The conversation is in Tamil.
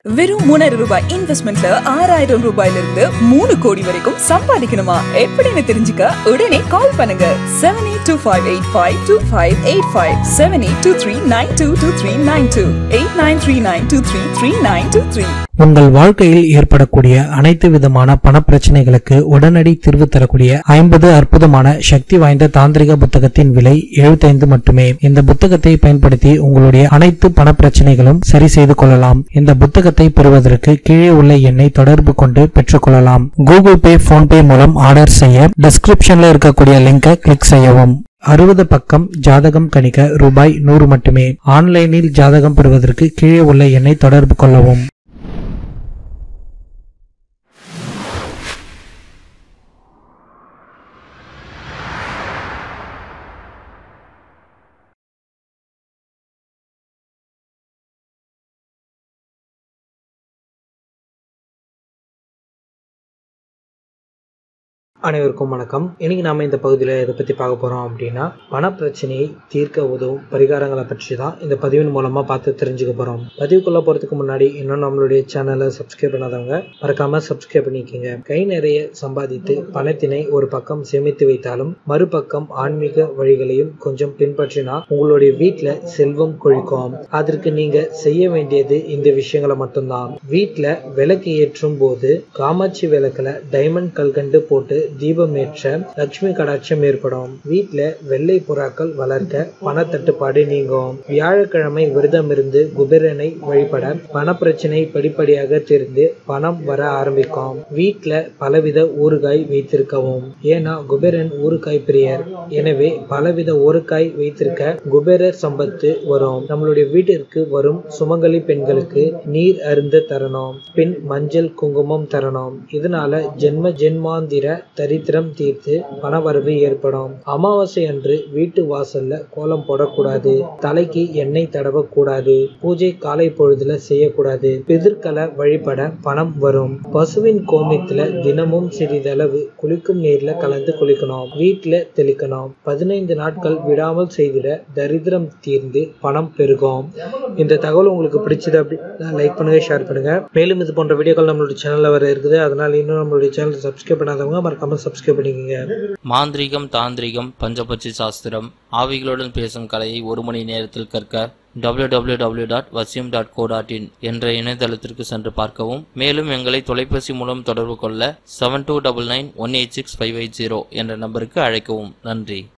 வெறும் மூணாயிரம் ரூபாய் இன்வெஸ்ட்மெண்ட்ல ஆறாயிரம் ரூபாயிலிருந்து மூணு கோடி வரைக்கும் சம்பாதிக்கணுமா எப்படின்னு தெரிஞ்சுக்க உடனே கால் பண்ணுங்க seven eight two five eight five two five eight five seven eight two three nine two two three nine two eight nine three nine two three three nine two three உங்கள் வாழ்க்கையில் ஏற்படக்கூடிய அனைத்து விதமான பணப்பிரச்சனைகளுக்கு உடனடி தீர்வு தரக்கூடிய ஐம்பது அற்புதமான சக்தி வாய்ந்த தாந்திரிக புத்தகத்தின் விலை 75 மட்டுமே இந்த புத்தகத்தை பயன்படுத்தி உங்களுடைய அனைத்து பணப்பிரச்சனைகளும் சரி செய்து கொள்ளலாம் இந்த புத்தகத்தை பெறுவதற்கு கீழே உள்ள எண்ணை தொடர்பு கொண்டு பெற்றுக்கொள்ளலாம் கூகுள் பே போன்பே மூலம் ஆர்டர் செய்ய டிஸ்கிரிப்ஷன்ல இருக்கக்கூடிய லிங்கை கிளிக் செய்யவும் அறுபது பக்கம் ஜாதகம் கணிக்க ரூபாய் நூறு மட்டுமே ஆன்லைனில் ஜாதகம் பெறுவதற்கு கீழே உள்ள எண்ணை தொடர்பு கொள்ளவும் அனைவருக்கும் வணக்கம் இன்னைக்கு நாம இந்த பகுதியில் இதை பற்றி பார்க்க போகிறோம் அப்படின்னா பணப்பிரச்சனையை தீர்க்க உதவும் பரிகாரங்களை பற்றி தான் இந்த பதிவின் மூலமாக பார்த்து தெரிஞ்சுக்க போகிறோம் பதிவுக்குள்ளே போகிறதுக்கு முன்னாடி இன்னும் நம்மளுடைய சேனலை சப்ஸ்கிரைப் பண்ணாதவங்க மறக்காம சப்ஸ்கிரைப் பண்ணிக்கோங்க கை நிறைய சம்பாதித்து பணத்தினை ஒரு பக்கம் சேமித்து வைத்தாலும் மறுபக்கம் ஆன்மீக வழிகளையும் கொஞ்சம் பின்பற்றினா உங்களுடைய வீட்டில் செல்வம் கொழிக்கும் அதற்கு நீங்க செய்ய வேண்டியது இந்த விஷயங்களை மட்டும்தான் வீட்டில் விளக்கு ஏற்றும் போது காமாட்சி விளக்குல டைமண்ட் கல்கண்டு போட்டு தீபம் ஏற்ற லட்சுமி கடாட்சம் ஏற்படும் வீட்ல வெள்ளை புறாக்கள் வளர்க்க பணத்தட்டுப்பாடு நீங்கும் வியாழக்கிழமை விரதம் இருந்து குபேரனை வழிபட பணப்பிரச்சனை படிப்படியாக தெரிந்து பணம் வர ஆரம்பிக்கும் வீட்ல பலவித ஊறுகாய் வைத்திருக்கவும் ஏன்னா குபேரன் ஊறுகாய் பிரியர் எனவே பலவித ஊறுகாய் வைத்திருக்க குபேரர் சம்பத்து வரும் நம்மளுடைய வீட்டிற்கு வரும் சுமங்கலி பெண்களுக்கு நீர் அருந்த தரணும் பின் மஞ்சள் குங்குமம் தரணும் இதனால ஜென்ம ஜென்மாந்திர தரித்திரம் தீர்த்து பணவரவு ஏற்படும் அமாவாசை அன்று வீட்டு வாசல்ல கோலம் போடக்கூடாது தலைக்கு எண்ணெய் தடவக்கூடாது பூஜை காலை பொழுதுல செய்யக்கூடாது பிதிர்களை வழிபட பணம் வரும் பசுவின் கோமியத்துல தினமும் சிறிதளவு குளிக்கும் நீர்ல கலந்து குளிக்கணும் வீட்டுல தெளிக்கணும் பதினைந்து நாட்கள் விடாமல் செய்திட தரித்திரம் தீர்ந்து பணம் பெருகும் இந்த தகவல் உங்களுக்கு பிடிச்சது அப்படின்னா லைக் பண்ணுங்க ஷேர் பண்ணுங்க மேலும் இது போன்ற வீடியோக்கள் நம்மளுடைய சேனல்ல வர இருக்குது அதனால இன்னும் நம்மளுடைய சேனல் சப்ஸ்கிரைப் பண்ணாதவங்க மறக்காம சப்ஸ்கிரைப் பண்ணிக்கோங்க மாந்திரிகம் தாந்திரிகம் பஞ்சபட்சி சாஸ்திரம் ஆவிகளுடன் பேசும் கலையை ஒரு மணி நேரத்தில் கற்க www.vasyum.co.in டாட் வசியம் டாட் கோ டாட் இன் என்ற இணையதளத்திற்கு சென்று பார்க்கவும் மேலும் எங்களை தொலைபேசி மூலம் தொடர்பு கொள்ள seven two double nine one eight six five eight zero என்ற நம்பருக்கு அழைக்கவும் நன்றி